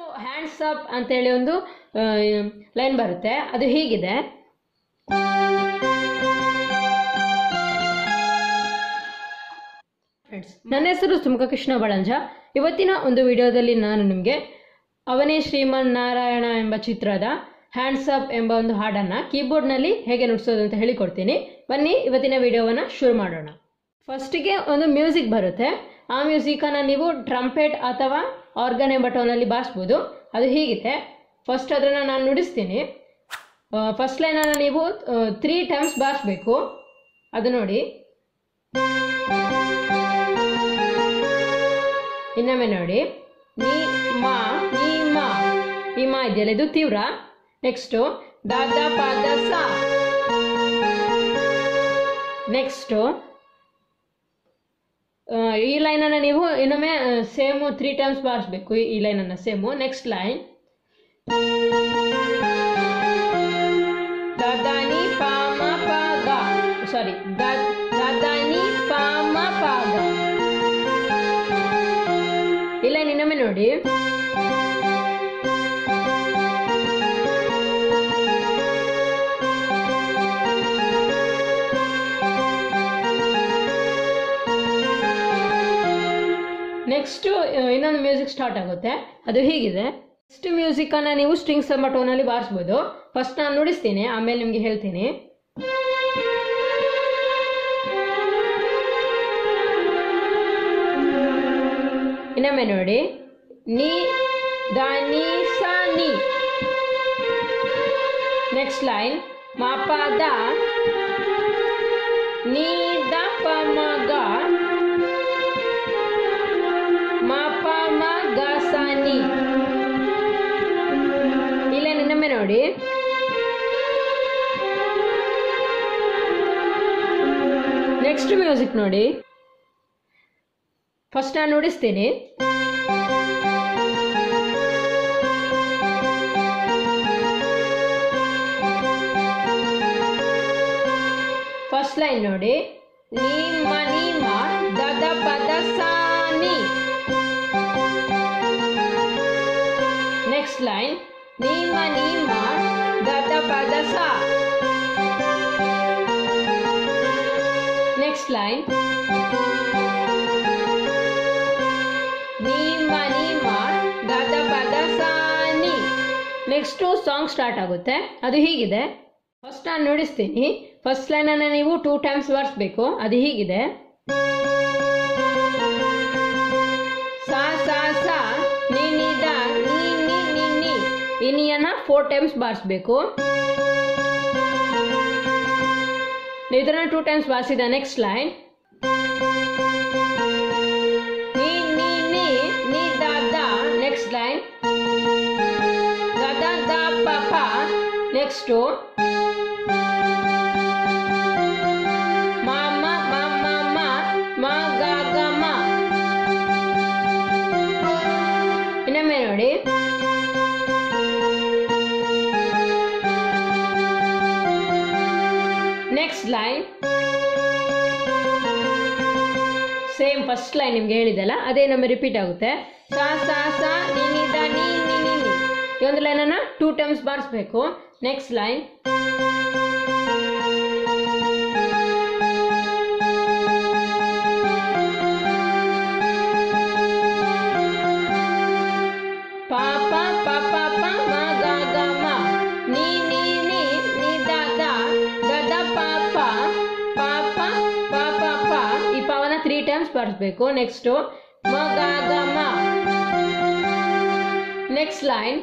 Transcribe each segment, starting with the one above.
hands up ಅಂತೇಳಿ ಒಂದು line ಬರುತ್ತೆ ಅದು ಹೀಗಿದೆ ಫ್ರೆಂಡ್ಸ್ ನನ್ನ ಹೆಸರು ಸುಮುಖ ಕೃಷ್ಣ ಬಳಂಜ ಇವತ್ತಿನ ಒಂದು ವಿಡಿಯೋದಲ್ಲಿ ನಾನು ನಿಮಗೆ ಅವನೇ ಶ್ರೀಮನ್ ನಾರಾಯಣ ಎಂಬ ಚಿತ್ರದ ಹ್ಯಾಂಡ್ಸ್ ಅಪ್ ಎಂಬ ಒಂದು ಹಾಡನ್ನು ಕೀಬೋರ್ಡ್ನಲ್ಲಿ ಹೇಗೆ ನುಡಿಸೋದು ಅಂತ ಹೇಳಿಕೊಡ್ತೀನಿ ಬನ್ನಿ ಇವತ್ತಿನ ವಿಡಿಯೋವನ್ನು ಶುರು ಮಾಡೋಣ ಫಸ್ಟಿಗೆ ಒಂದು ಮ್ಯೂಸಿಕ್ ಬರುತ್ತೆ ಆ ಮ್ಯೂಸಿಕನ್ನು ನೀವು ಟ್ರಂಪೆಟ್ ಅಥವಾ ಆರ್ಗನ್ ಎಂಬ ಟೋನಲ್ಲಿ ಬಾರಿಸ್ಬೋದು ಅದು ಹೀಗಿದೆ ಫಸ್ಟ್ ಅದನ್ನು ನಾನು ನುಡಿಸ್ತೀನಿ ಫಸ್ಟ್ ಲೈನನ್ನು ನೀವು ತ್ರೀ ಟೈಮ್ಸ್ ಬಾರಿಸ್ಬೇಕು ಅದು ನೋಡಿ ಇನ್ನೊಮ್ಮೆ ನೋಡಿ ನೀ ಮಾ ನೀ ಮಾ ಈ ಮಾ ಇದೆಯಲ್ಲ ಇದು ತೀವ್ರ ನೆಕ್ಸ್ಟು ದಾದ ಪಾದ ಸಾ ನೆಕ್ಸ್ಟು ಈ ಲೈನನ್ನು ನೀವು ಇನ್ನೊಮ್ಮೆ ಸೇಮು ತ್ರೀ ಟೈಮ್ಸ್ ಬಾರಿಸ್ಬೇಕು ಈ ಲೈನನ್ನು ಸೇಮು ನೆಕ್ಸ್ಟ್ ಲೈನ್ ದಾದಾನಿ ಪಾಮ ಪಾಗ ಸಾರಿ ದಾದಾನಿ ಪಾಮ ಪಾಗ ಈ ಲೈನ್ ಇನ್ನೊಮ್ಮೆ ನೋಡಿ ನೆಕ್ಸ್ಟು ಇನ್ನೊಂದು ಮ್ಯೂಸಿಕ್ ಸ್ಟಾರ್ಟ್ ಆಗುತ್ತೆ ಅದು ಹೀಗಿದೆ ನೆಕ್ಸ್ಟ್ ಮ್ಯೂಸಿಕನ್ನು ನೀವು ಸ್ಟ್ರಿಂಗ್ಸ್ ಎಂಬ ಟೋನಲ್ಲಿ ಬಾರಿಸ್ಬೋದು ಫಸ್ಟ್ ನಾನು ನುಡಿಸ್ತೀನಿ ಆಮೇಲೆ ನಿಮಗೆ ಹೇಳ್ತೀನಿ ಇನ್ನೊಮ್ಮೆ ನೋಡಿ ನೀ ದ ನೀ ಸ ನೀ ನೆಕ್ಸ್ಟ್ ಲೈನ್ ಮಾ ಪ ದ ನೀ ದ ಪ ಮ ಗ ಮ ಪ ಮ ಗ ಸ ನೀ ಇಲ್ಲ ಇನ್ನೊಮ್ಮೆ ನೋಡಿ ನೆಕ್ಸ್ಟ್ ಮ್ಯೂಸಿಕ್ ನೋಡಿ ಫಸ್ಟ್ ನಾನು ನುಡಿಸ್ತೀನಿ ಫಸ್ಟ್ ಲೈನ್ ನೋಡಿ ನೀಮ ನೀಮ ದದ ಪದ ಸಾನಿ ನೆಕ್ಸ್ಟ್ ಲೈನ್ ನೀಮ ನೀಮ ದದ ಪದ ಸಾ ನೆಕ್ಸ್ಟ್ ಲೈನ್ ನೀಮ ನೀಮ ದದ ಪದ ಸಾನಿ ನೆಕ್ಸ್ಟು ಸಾಂಗ್ ಸ್ಟಾರ್ಟ್ ಆಗುತ್ತೆ ಅದು ಹೀಗಿದೆ ಫಸ್ಟ್ ನಾನು ನುಡಿಸ್ತೀನಿ ಫಸ್ಟ್ ಲೈನನ್ನು ನೀವು ಟೂ ಟೈಮ್ಸ್ ಬಾರಿಸ್ಬೇಕು ಅದು ಹೀಗಿದೆ ಸಾ ಸಾ ಸಾ ನಿ ನಿ ದ ನೀ ನಿ ನಿ ನಿ ಈ ನೀಯನ್ನ ಫೋರ್ ಟೈಮ್ಸ್ ಬಾರಿಸ್ಬೇಕು ನೀವು ಇದನ್ನ ಟೂ ಟೈಮ್ಸ್ ಬಾರಿಸಿದ ನೆಕ್ಸ್ಟ್ ಲೈನ್ ನೀ ನೀ ನೀ ನೀ ದ ದ ನೆಕ್ಸ್ಟ್ ಲೈನ್ ದ ದ ದ ಪ ಪ ನೆಕ್ಸ್ಟು ಇನ್ನೊಮ್ಮೆ ನೋಡಿ next line same first line ನಿಮ್ಗೆ ಹೇಳಿದೆಲ್ಲ ಅದೇ ನಮಗೆ ರಿಪೀಟ್ ಆಗುತ್ತೆ ಸಾ ಸಾ ಸಾ ನೀ ನೀ ದ ನೀ ನೀ ನೀ ನೀ ಈ ಒಂದು ಲೈನನ್ನು ಟೂ ಟೈಮ್ಸ್ ಬಾರಿಸ್ಬೇಕು ನೆಕ್ಸ್ಟ್ ಲೈನ್ ಪಾಪ ಪಾಪ ಪ ಮ ಗ ಗ ಮ ನೀ ನೀ ನೀ ನೀ ದ ದ ದ ದ ಪಾಪ ಪಾಪ ಪಾಪ ಪ ಈ ಪವನ ತ್ರೀ ಟೈಮ್ಸ್ ಬಾರಿಸ್ಬೇಕು ನೆಕ್ಸ್ಟು ಮ ಗ ಗ ಮ ನೆಕ್ಸ್ಟ್ ಲೈನ್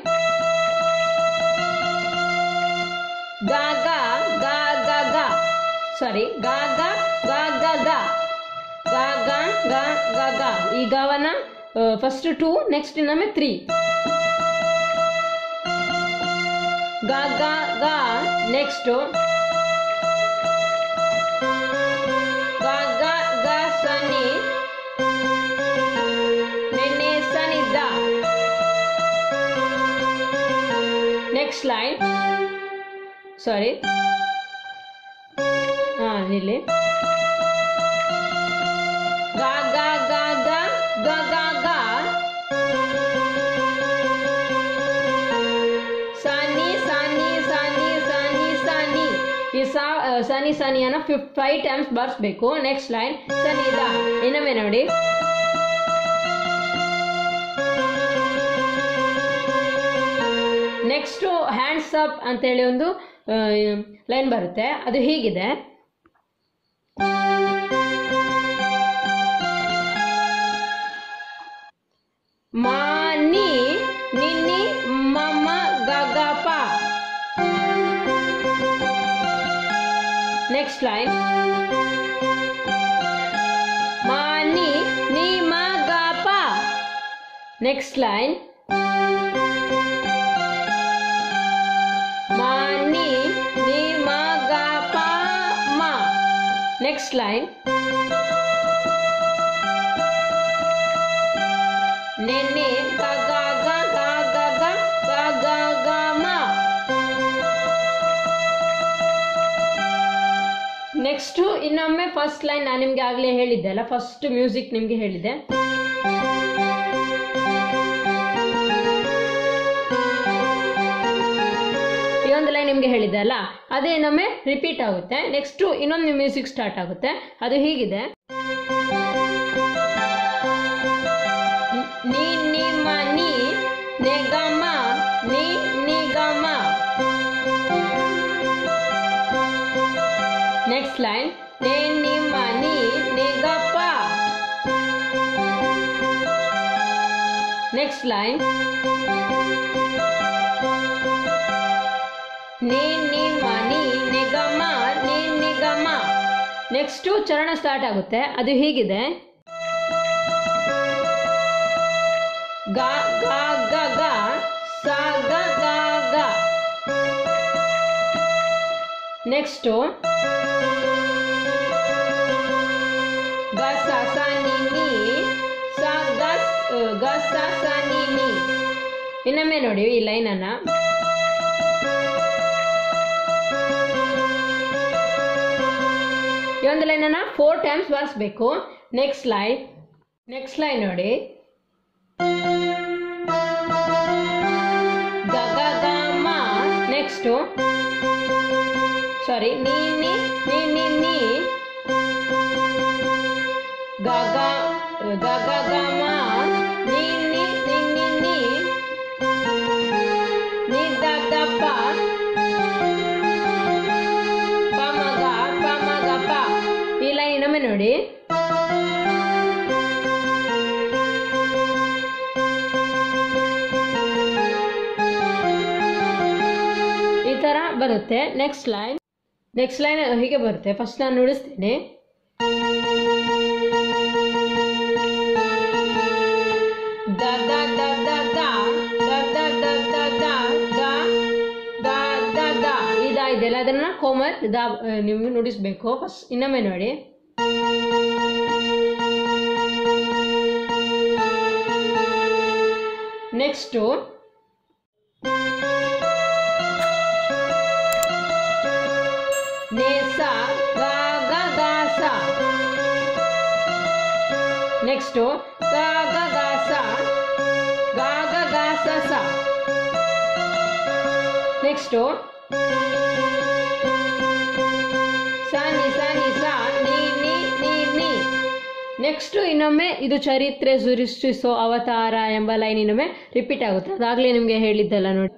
ಗ ಗ ಗ ಗ ಗ ಸಾರಿ ಗ ಗ ಗ ಗ ಗ ಗ ಗ ಗ ಗ ಗ ಈ ಗವನ ಫಸ್ಟ್ ಟೂ ನೆಕ್ಸ್ಟ್ ಇನ್ನೊಮ್ಮೆ ತ್ರೀ ಗ ಗ ಗ ನೆಕ್ಸ್ಟು ಗ ಗ ಗ ಸನಿ ನೆನ್ನೆ ಸನಿದ್ದ ನೆಕ್ಸ್ಟ್ ಲೈನ್ ಸಾರಿ ಹಾಂ ಇಲ್ಲಿ ಗ ಗ ಗ ಗ ಗ ಗ ಗ ಸನಿ ಸನಿಯನ್ನ ಫಿಫ್ ಫೈವ್ ಟೈಮ್ಸ್ ಬಾರಿಸ್ಬೇಕು ನೆಕ್ಸ್ಟ್ ಲೈನ್ ಸನಿ ದ ಇನ್ನೊಮ್ಮೆ ನೋಡಿ ನೆಕ್ಸ್ಟು ಹ್ಯಾಂಡ್ಸ್ ಅಪ್ ಅಂತೇಳಿ ಒಂದು ಲೈನ್ ಬರುತ್ತೆ ಅದು ಹೀಗಿದೆ ಮಾನಿ ನಿನ್ನಿ ಮಮ ಗಗಪ ನೆಕ್ಸ್ಟ್ ಲೈನ್ ಮಾನಿ ನಿ ಮ ಗ ಪ ನೆಕ್ಸ್ಟ್ ಲೈನ್ ಮಾನಿ ನಿ ಮ ಗ ಪ ಮ ನೆಕ್ಸ್ಟ್ ಲೈನ್ ನೆನ್ನೆ ಗ ಗ ಗ ಗ ಗ ಗ ಗ ಗ ಗ ಮ ನೆಕ್ಸ್ಟು ಇನ್ನೊಮ್ಮೆ ಫಸ್ಟ್ ಲೈನ್ ನಾನು ನಿಮಗೆ ಆಗಲೇ ಹೇಳಿದ್ದೆ ಅಲ್ಲ ಫಸ್ಟ್ ಮ್ಯೂಸಿಕ್ ನಿಮಗೆ ಹೇಳಿದೆ ಈ ಒಂದು ಲೈನ್ ನಿಮಗೆ ಹೇಳಿದ್ದೆ ಅಲ್ಲ ಅದೇ ಇನ್ನೊಮ್ಮೆ ರಿಪೀಟ್ ಆಗುತ್ತೆ ನೆಕ್ಸ್ಟು ಇನ್ನೊಂದು ಮ್ಯೂಸಿಕ್ ಸ್ಟಾರ್ಟ್ ಆಗುತ್ತೆ ಅದು ಹೀಗಿದೆ ni ni ma ni negama ni nigama next line ne ni ma ni negapa next line ni ni ma ni negama ni nigama next ಚರಣ ಸ್ಟಾರ್ಟ್ ಆಗುತ್ತೆ ಅದು ಹೀಗಿದೆ ಗ ಗ ಗ ಗ ಸ ಗ ಗ ಗ ನೆಕ್ಸ್ಟು ಗ ಸ ಸ ನಿ ನಿ ಸ ಗ ಸ್- ಗ ಸ ಸ ನಿ ನಿ ಇನ್ನೊಮ್ಮೆ ನೋಡಿ ಈ ಲೈನನ್ನು ಈ ಒಂದು ಲೈನನ್ನು ಫೋರ್ ಟೈಮ್ಸ್ ಬಾರಿಸ್ಬೇಕು ನೆಕ್ಸ್ಟ್ ಲೈನ್ ನೆಕ್ಸ್ಟ್ ಲೈನ್ ನೋಡಿ ಗ ಗ ಗ ಮ ನೆಕ್ಸ್ಟು ಸಾರಿ ನೀ ನಿ ನಿ ನಿ ನಿ ಗ ಗ ಗ ಗ ಗ ಮ ನೀ ನಿ ನಿ ನಿ ನಿ ನಿ ದ ದ ಪ ಪ ಮ ಗ ಪ ಮ ಗ ಪ ಈ ಲೈನ್ ಇನ್ನೊಮ್ಮೆ ನೋಡಿ ಈ ಥರ ಬರುತ್ತೆ ನೆಕ್ಸ್ಟ್ ಲೈನ್ ನೆಕ್ಸ್ಟ್ ಲೈನ್ ಹೀಗೆ ಬರುತ್ತೆ ಫಸ್ಟ್ ನಾನು ನುಡಿಸ್ತೀನಿ ದ ದ ದ ದ ದ ದ ದ ದ ದ ದ ದ ದ ದ ದ ಇದ ಇದೆಲ್ಲ ಅದನ್ನ ಕೋಮರ್ ದ ನೀವು ನುಡಿಸ್ಬೇಕು ಫಸ್ಟ್ ಇನ್ನೊಮ್ಮೆ ನೋಡಿ ನೆಕ್ಸ್ಟು ನೇಸ ಗ ಗ ಗ ಸ ನೆಕ್ಸ್ಟು ಗ ಗ ಗ ಸ ಗ ಗ ಗ ಸ ಸ ನೆಕ್ಸ್ಟು ಸ ನಿ ಸ ನಿ ಸ ನಿ ನಿ ನಿ ನಿ ನೆಕ್ಸ್ಟು ಇನ್ನೊಮ್ಮೆ ಇದು ಚರಿತ್ರೆ ಸೃಷ್ಟಿಸೋ ಅವತಾರ ಎಂಬ ಲೈನ್ ಇನ್ನೊಮ್ಮೆ ರಿಪೀಟ್ ಆಗುತ್ತೆ ಅದಾಗಲೇ ನಿಮಗೆ ಹೇಳಿದ್ದಲ್ಲ ನೋಡಿ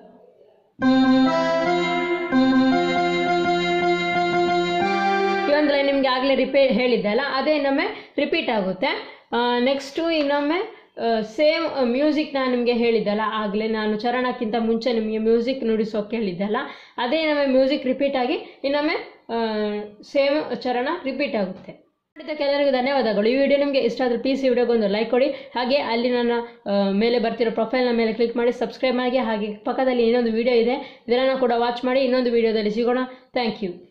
ಈ ಒಂದು ಲೈನ್ ನಿಮಗೆ ಆಗಲೇ ರಿಪೀ ಹೇಳಿದ್ದಲ್ಲ ಅದೇ ಇನ್ನೊಮ್ಮೆ ರಿಪೀಟ್ ಆಗುತ್ತೆ ನೆಕ್ಸ್ಟು ಇನ್ನೊಮ್ಮೆ ಸೇಮ್ ಮ್ಯೂಸಿಕ್ ನಾನು ನಿಮಗೆ ಹೇಳಿದ್ದಲ್ಲ ಆಗಲೇ ನಾನು ಚರಣಕ್ಕಿಂತ ಮುಂಚೆ ನಿಮಗೆ ಮ್ಯೂಸಿಕ್ ನುಡಿಸೋಕೆ ಹೇಳಿದ್ದಲ್ಲ ಅದೇ ಇನ್ನೊಮ್ಮೆ ಮ್ಯೂಸಿಕ್ ರಿಪೀಟ್ ಆಗಿ ಇನ್ನೊಮ್ಮೆ ಸೇಮ್ ಚರಣ ರಿಪೀಟ್ ಆಗುತ್ತೆ ನೋಡಿದ್ದಕ್ಕೆ ಎಲ್ಲರಿಗೂ ಧನ್ಯವಾದಗಳು ಈ ವಿಡಿಯೋ ನಿಮಗೆ ಇಷ್ಟ ಆದರೆ ಪ್ಲೀಸ್ ಈ ವಿಡಿಯೋಗೆ ಒಂದು ಲೈಕ್ ಕೊಡಿ ಹಾಗೆ ಅಲ್ಲಿ ನನ್ನ ಆ, ಮೇಲೆ ಬರ್ತಿರೋ ಪ್ರೊಫೈಲ್ನ ಮೇಲೆ ಕ್ಲಿಕ್ ಮಾಡಿ ಸಬ್ಸ್ಕ್ರೈಬ್ ಆಗಿ ಹಾಗೆ ಪಕ್ಕದಲ್ಲಿ ಇನ್ನೊಂದು ವಿಡಿಯೋ ಇದೆ ಇದನ್ನು ಕೂಡ ವಾಚ್ ಮಾಡಿ ಇನ್ನೊಂದು ವಿಡಿಯೋದಲ್ಲಿ ಸಿಗೋಣ ಥ್ಯಾಂಕ್ ಯು